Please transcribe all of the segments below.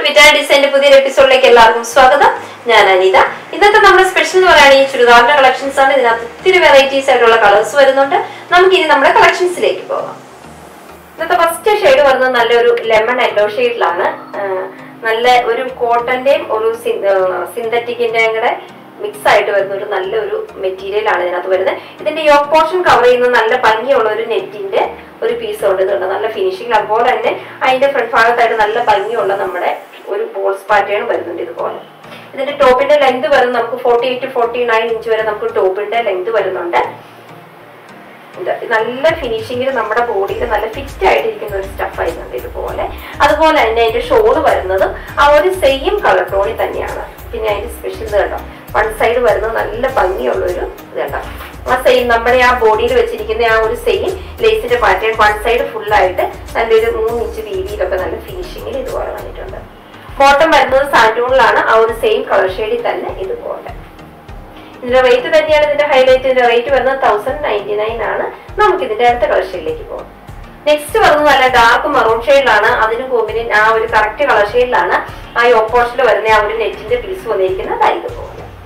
വിറ്റാ ഡിസൈന്റെ പുതിയൊരു എപ്പിസോഡിലേക്ക് എല്ലാവർക്കും സ്വാഗതം ഞാൻ അനിത ഇന്നത്തെ നമ്മുടെ സ്പെഷ്യൽ എന്ന് പറയുകയാണെങ്കിൽ ഈ ചുരിദാറിന്റെ കളക്ഷൻസ് ആണ് ഇതിനകത്ത് ഒത്തിരി വെറൈറ്റീസ് ആയിട്ടുള്ള കളേഴ്സ് വരുന്നുണ്ട് നമുക്ക് ഇനി നമ്മുടെ കളക്ഷൻസിലേക്ക് പോകാം ഇന്നത്തെ ഫസ്റ്റ് ഷെയ്ഡ് വരുന്നത് നല്ലൊരു ലെമൺ യെല്ലോ ഷെയ്ഡിലാണ് നല്ല ഒരു കോട്ടന്റെയും ഒരു സിന്തറ്റിക്കിന്റെയും കൂടെ മിക്സ് ആയിട്ട് വരുന്ന ഒരു നല്ലൊരു മെറ്റീരിയൽ ആണ് ഇതിനകത്ത് വരുന്നത് ഇതിന്റെ യോക്ക് പോർഷൻ കവർ ചെയ്യുന്ന നല്ല ഭംഗിയുള്ള ഒരു നെറ്റിന്റെ ഒരു പീസ് ഉണ്ട് ഇതുണ്ട് നല്ല ഫിനിഷിംഗ് അതുപോലെ തന്നെ അതിന്റെ ഫ്രണ്ട് ഭാഗത്തായിട്ട് നല്ല ഭംഗിയുള്ള നമ്മുടെ ഒരു ബോൾസ് പാറ്റേൺ വരുന്നുണ്ട് ഇതുപോലെ ഇതിന്റെ ടോപ്പിന്റെ ലെങ്ത് വരുന്നത് നമുക്ക് forty eight forty nine inch വരെ നമുക്ക് ടോപ്പിന്റെ ലെങ്ത് വരുന്നുണ്ട് ഇത് നല്ല ഫിനിഷിങ്ങിൽ നമ്മുടെ ബോഡിയിൽ നല്ല ഫിറ്റ് ആയിട്ടിരിക്കുന്ന ഒരു സ്റ്റഫ് ആയിരുന്നുണ്ട് ഇതുപോലെ അതുപോലെ തന്നെ അതിന്റെ ഷോള് വരുന്നത് ആ ഒരു സെയിം കളർ ടോണിൽ തന്നെയാണ് പിന്നെ അതിന്റെ സ്പെഷ്യൽ ഇത് കണ്ടോ വൺ സൈഡ് വരുന്നത് നല്ല ഭംഗിയുള്ള ഒരു ഇത് കണ്ടോ ആ സെയിം നമ്മുടെ ആ ബോഡിയിൽ വെച്ചിരിക്കുന്ന ആ ഒരു സെയിം ലേസിന്റെ പാറ്റേൺ വൺ സൈഡ് ഫുൾ ആയിട്ട് നല്ലൊരു മൂന്ന് ഇഞ്ച് വീതിയിലൊക്കെ നല്ല ഫിനിഷിങ്ങിൽ ഇതുപോലെ വന്നിട്ടുണ്ട് ബോട്ടം വരുന്നത് സാൻഡൂണിലാണ് ആ ഒരു സെയിം കളർ ഷെയ്ഡിൽ തന്നെ ഇതുപോലെ ഇതിന്റെ റേറ്റ് തന്നെയാണ് ഇതിന്റെ ഹൈലൈറ്റ് ഇതിന്റെ റേറ്റ് വരുന്നത് തൗസൻഡ് നയൻറ്റി നയൻ ആണ് നമുക്ക് ഇതിന്റെ അടുത്ത കളർ ഷെയ്ഡിലേക്ക് പോകാം നെക്സ്റ്റ് വരുന്നത് നല്ല ഡാർക്ക് മറൂൺ ഷെയ്ഡിലാണ് അതിന് കോമ്പിനേഷൻ ആ ഒരു കറക്റ്റ് കളർ ഷെയ്ഡിലാണ് ആ ഓപ്പോസിറ്റിൽ വരുന്ന ആ ഒരു നെറ്റിന്റെ പീസ് വന്നിരിക്കുന്നത് ഇതുപോലെ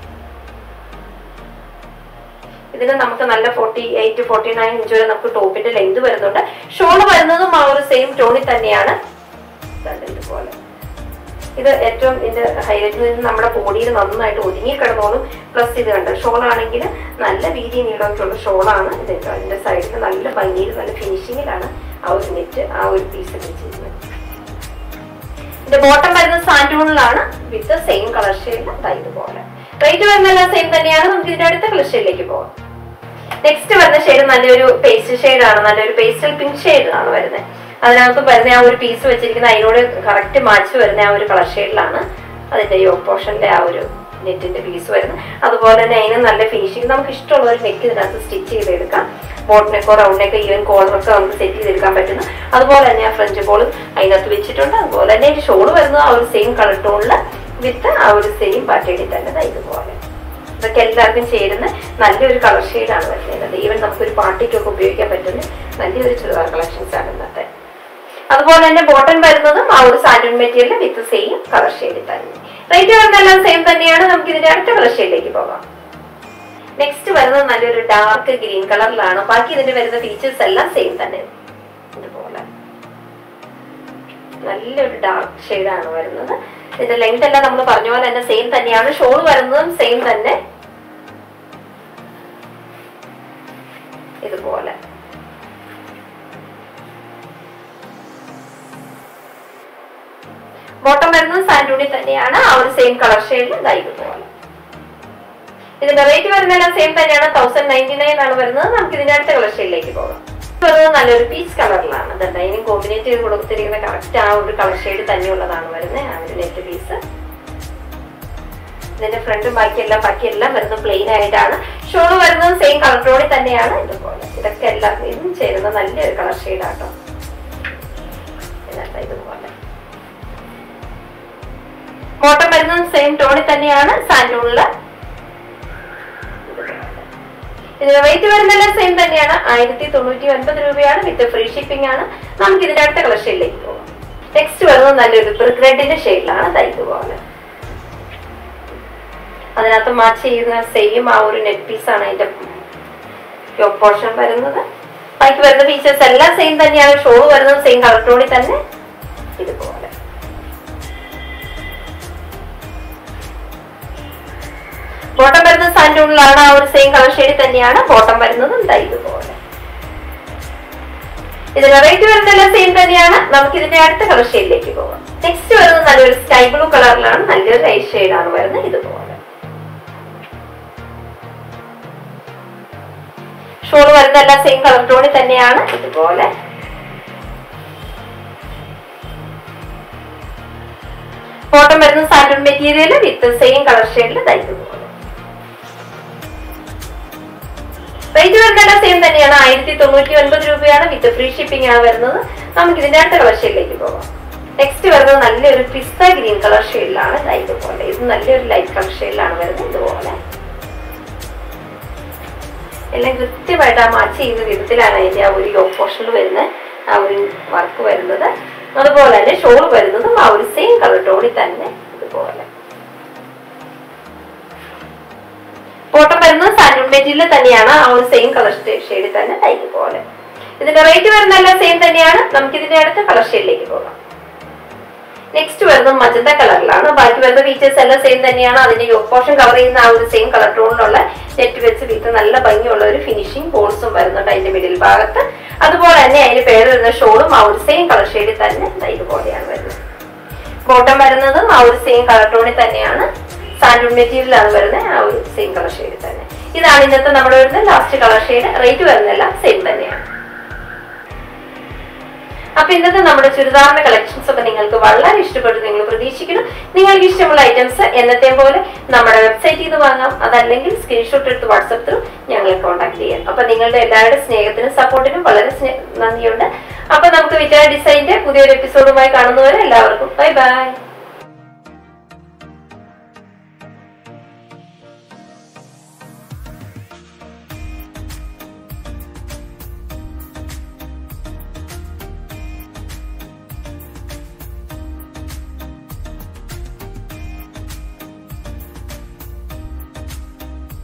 ഇതിന് നമുക്ക് നല്ല forty eight forty nine inch വരെ നമുക്ക് ടോപ്പിന്റെ ലെങ്ത് വരുന്നുണ്ട് ഷോള് വരുന്നതും ആ ഒരു സെയിം ടോണിൽ തന്നെയാണ് ദാണ്ട് ഇതുപോലെ ഇത് ഏറ്റവും ഇതിന്റെ ഹൈലൈറ്റ് നമ്മുടെ ബോഡിയിൽ നന്നായിട്ട് ഒതുങ്ങി കിടന്നോളും പ്ലസ് ഇത് കണ്ട് ഷോൾ ആണെങ്കിൽ നല്ല വീതി നീളമൊക്കെയുള്ള ഷോളാണ് ഇത് കേട്ടോ. അതിന്റെ സൈഡിൽ നല്ല ഭംഗിയിൽ നല്ല ഫിനിഷിങ്ങിലാണ് ആ ഒരു നെറ്റ് ആ ഒരു പീസ് വെച്ചിരിക്കുന്നത് ഇതിന്റെ ബോട്ടം വരുന്നത് സാൻഡൂണിലാണ് വിത്ത് സെയിം കളർ ഷെയ്ഡ് ഇതുപോലെ റേറ്റ് വരുന്നതെല്ലാം സെയിം തന്നെയാണ് നമുക്ക് ഇതിന്റെ അടുത്ത കളർ ഷെയ്ഡിലേക്ക് പോകാം നെക്സ്റ്റ് വരുന്ന ഷെയ്ഡ് നല്ലൊരു പേസ്റ്റ് ഷെയ്ഡ് ആണ് നല്ലൊരു പേസ്റ്റൽ പിങ്ക് ഷെയ്ഡ് ആണ് വരുന്നത് അതിനകത്ത് വരുന്ന ആ ഒരു പീസ് വെച്ചിരിക്കുന്ന അതിനോട് കറക്റ്റ് മാച്ച് വരുന്ന ആ ഒരു കളർ ഷെയ്ഡിലാണ് അതിന്റെ യോ പോർഷന്റെ ആ ഒരു നെറ്റിന്റെ പീസ് വരുന്നത് അതുപോലെ തന്നെ അതിന് നല്ല ഫിനിഷിങ് നമുക്ക് ഇഷ്ടമുള്ള ഒരു നെക്ക് ഇതിനകത്ത് സ്റ്റിച്ച് ചെയ്തെടുക്കാം ബോട്ട് നെക്കോ റൗണ്ട് നെക്കോ ഈവൻ കോളറൊക്കെ നമുക്ക് സെറ്റ് ചെയ്തെടുക്കാൻ പറ്റുന്നു അതുപോലെ തന്നെ ആ ഫ്രഞ്ച് ബോളും അതിനകത്ത് വെച്ചിട്ടുണ്ട് അതുപോലെ തന്നെ അതിന്റെ ഷോള് വരുന്നത് ആ ഒരു സെയിം കളർ ടോണിൽ വിത്ത് ആ ഒരു സെയിം പാറ്റേണിൽ തന്നെ ദാ ഇതുപോലെ ഇതൊക്കെ എല്ലാവർക്കും ചേരുന്ന നല്ലൊരു കളർ ഷെയ്ഡാണ് വരുന്നത് ഈവൻ നമുക്കൊരു പാർട്ടിക്കൊക്കെ ഉപയോഗിക്കാൻ പറ്റുന്ന നല്ലൊരു ചുരിദാർ കളക്ഷൻസ് ആണ് ഇന്നത്തെ അതുപോലെ തന്നെ ബോട്ടൺ വരുന്നതും ആ ഒരു സാൻഡൺ മെറ്റീരിയൽ വിത്ത് സെയിം കളർ ഷെയ്ഡിൽ തന്നെ റേറ്റ് വരുന്നതെല്ലാം സെയിം തന്നെയാണ് നമുക്ക് ഇതിന്റെ അടുത്ത കളർ ഷെയ്ഡിലേക്ക് പോകാം നെക്സ്റ്റ് വരുന്നത് നല്ലൊരു ഡാർക്ക് ഗ്രീൻ കളറിലാണ് ബാക്കി ഇതിന്റെ വരുന്ന ഫീച്ചേഴ്സ് എല്ലാം സെയിം തന്നെ ഇതുപോലെ നല്ലൊരു ഡാർക്ക് ഷെയ്ഡാണ് വരുന്നത് ഇതിന്റെ ലെങ്ത് എല്ലാം നമ്മൾ പറഞ്ഞ പോലെ തന്നെ സെയിം തന്നെയാണ് ഷോൾ വരുന്നതും സെയിം തന്നെ ഇതുപോലെ ബോട്ടം വരുന്നത് സാൻഡൂണി തന്നെയാണ് ആ ഒരു സെയിം കളർ ഷെയ്ഡിൽ ഇതാ ഇതുപോലെ ഇതിന്റെ റേറ്റ് വരുന്നതെല്ലാം സെയിം തന്നെയാണ് തൗസൻഡ് നയൻറ്റി നയൻ ആണ് വരുന്നത് നമുക്ക് ഇതിന്റെ അടുത്ത കളർ ഷെയ്ഡിലേക്ക് പോകാം ഇത് വരുന്നത് നല്ലൊരു പീച്ച് കളറിലാണ് അതുണ്ട് അതിന് കോമ്പിനേറ്റ് ചെയ്ത് കൊടുത്തിരിക്കുന്ന കറക്റ്റ് ആ ഒരു കളർ ഷെയ്ഡ് തന്നെയുള്ളതാണ് വരുന്നത് ആ ഒരു നെറ്റ് പീസ് ഇതിന്റെ ഫ്രണ്ടും ബാക്കിയെല്ലാം ബാക്കിയെല്ലാം വരുന്നത് പ്ലെയിൻ ആയിട്ടാണ് ഷോള് വരുന്നത് സെയിം കളർ ടോണിൽ തന്നെയാണ് ഇതുപോലെ ഇതൊക്കെ എല്ലാം ഇതും ചേരുന്ന നല്ലൊരു കളർ ഷെയ്ഡാട്ടോ ഇതാ ഇതുപോലെ ബോട്ടം വരുന്നത് സെയിം ടോണിൽ തന്നെയാണ് സാൻഡൂണില് ഇതിന്റെ റേറ്റ് വരുന്നതെല്ലാം സെയിം തന്നെയാണ് ആയിരത്തി തൊണ്ണൂറ്റി ഒൻപത് രൂപയാണ് വിത്ത് ഫ്രീ ഷിപ്പിംഗ് ആണ് നമുക്ക് ഇതിന്റെ അടുത്ത കളർ ഷെയ്ഡിലേക്ക് പോകാം നെക്സ്റ്റ് വരുന്നത് നല്ലൊരു ബ്രിക്ക് റെഡിന്റെ ഷെയ്ഡിലാണ് ദാ ഇതുപോലെ അതിനകത്ത് മാച്ച് ചെയ്യുന്ന സെയിം ആ ഒരു നെറ്റ് പീസ് ആണ് അതിന്റെ പോർഷൻ വരുന്നത് ബാക്കി വരുന്ന ഫീച്ചേഴ്സ് എല്ലാം സെയിം തന്നെയാണ് ഷോ വരുന്നത് സെയിം കളർ ടോണിൽ തന്നെ ഇതുപോലെ ബോട്ടം വരുന്നത് സാൻഡൂണിലാണ് ആ ഒരു സെയിം കളർ ഷെയ്ഡിൽ തന്നെയാണ് ബോട്ടം വരുന്നത് എന്താ ഇതുപോലെ ഇതിന്റെ റേറ്റ് വരുന്നതെല്ലാം സെയിം തന്നെയാണ് നമുക്ക് ഇതിന്റെ അടുത്ത കളർ ഷെയ്ഡിലേക്ക് പോകാം നെക്സ്റ്റ് വരുന്നത് നല്ലൊരു സ്കൈ ബ്ലൂ കളറിലാണ് നല്ലൊരു ലൈറ്റ് ഷെയ്ഡാണ് വരുന്നത് ഇതുപോലെ ഷോൾ വരുന്ന എല്ലാം സെയിം കളർ ടോണിൽ തന്നെയാണ് ഇതുപോലെ ബോട്ടം വരുന്ന സാൻഡൺ മെറ്റീരിയൽ വിത്ത് സെയിം കളർ ഷെയ്ഡിൽ ഇതുപോലെ റേറ്റ് വരുന്നതെല്ലാം സെയിം തന്നെയാണ് ആയിരത്തി തൊണ്ണൂറ്റി ഒൻപത് രൂപയാണ് വിത്ത് ഫ്രീ ഷിപ്പിംഗ് ആണ് വരുന്നത് നമുക്ക് ഇതിന്റെ അടുത്ത കളർ ഷെയ്ഡിലേക്ക് പോകാം നെക്സ്റ്റ് വരുന്നത് നല്ലൊരു പിസ്ത ഗ്രീൻ കളർ ഷെയ്ഡിലാണ് ഇതുപോലെ ഇത് നല്ലൊരു ലൈറ്റ് കളർ ഷെയ്ഡിലാണ് വരുന്നത് ഇതുപോലെ എല്ലാം കൃത്യമായിട്ട് ആ മാച്ച് ചെയ്യുന്ന വിധത്തിലാണ് അതിന്റെ ആ ഒരു യോക്ക് പോർഷനിൽ വരുന്ന ആ ഒരു വർക്ക് വരുന്നത് അതുപോലെ തന്നെ ഷോൾ വരുന്നതും ആ ഒരു സെയിം കളർ ടോണിൽ തന്നെ ഇതുപോലെ ബോട്ടം വരുന്നത് സാൻഡൂൺ മെറ്റീരിയൽ തന്നെയാണ് ആ ഒരു സെയിം കളർ ഷെയ്ഡിൽ തന്നെ തൈക്ക് പോലെ ഇതിന്റെ റേറ്റ് വരുന്നതെല്ലാം സെയിം തന്നെയാണ് നമുക്ക് ഇതിന്റെ അടുത്ത കളർ ഷെയ്ഡിലേക്ക് പോകാം നെക്സ്റ്റ് വരുന്നത് മജന്ത കളറിലാണ് ബാക്കി വരുന്ന ഫീച്ചേഴ്സ് എല്ലാം സെയിം തന്നെയാണ് അതിന്റെ യോക്ക് പോർഷൻ കവർ ചെയ്യുന്ന ആ ഒരു സെയിം കളർ ടോണിലുള്ള നെറ്റ് വെച്ച് വിത്ത് നല്ല ഭംഗിയുള്ള ഒരു ഫിനിഷിംഗ് ബോൾസും വരുന്നുണ്ട് അതിന്റെ മിഡിൽ ഭാഗത്ത് അതുപോലെ തന്നെ അതിന് പേര് വരുന്ന ഷോളും ആ ഒരു സെയിം കളർ ഷെയ്ഡിൽ തന്നെ ദാ ഇതുപോലെയാണ് വരുന്നത് ബോട്ടം വരുന്നതും ആ ഒരു സെയിം കളർ ടോണിൽ തന്നെയാണ് സാൻഡൂൺ മെറ്റീരിയലാണ് വരുന്നത് ആ ഒരു സെയിം കളർ ഷെയ്ഡിൽ തന്നെ ഇതാണ് ഇന്നത്തെ നമ്മുടെ വരുന്ന ലാസ്റ്റ് കളർ ഷെയ്ഡ് റേറ്റ് വരുന്നതെല്ലാം സെയിം തന്നെയാണ് അപ്പൊ ഇന്നത്തെ നമ്മുടെ ചുരിദാറിന്റെ കളക്ഷൻസ് ഒക്കെ നിങ്ങൾക്ക് വളരെ ഇഷ്ടപ്പെട്ടു നിങ്ങൾ പ്രതീക്ഷിക്കുന്നു നിങ്ങൾക്ക് ഇഷ്ടമുള്ള ഐറ്റംസ് എന്നത്തെ പോലെ നമ്മുടെ വെബ്സൈറ്റിൽ നിന്ന് വാങ്ങാം അതല്ലെങ്കിൽ സ്ക്രീൻഷോട്ട് എടുത്ത് വാട്സപ്പ് ത്രൂ ഞങ്ങളെ കോൺടാക്ട് ചെയ്യാം അപ്പൊ നിങ്ങളുടെ എല്ലാവരുടെ സ്നേഹത്തിനും സപ്പോർട്ടിനും വളരെ സ്നേ- നന്ദിയുണ്ട് അപ്പൊ നമുക്ക് വിറ്റാ ഡിസൈന്റെ പുതിയൊരു എപ്പിസോഡുമായി കാണുന്നവരെ എല്ലാവർക്കും ബൈ ബൈ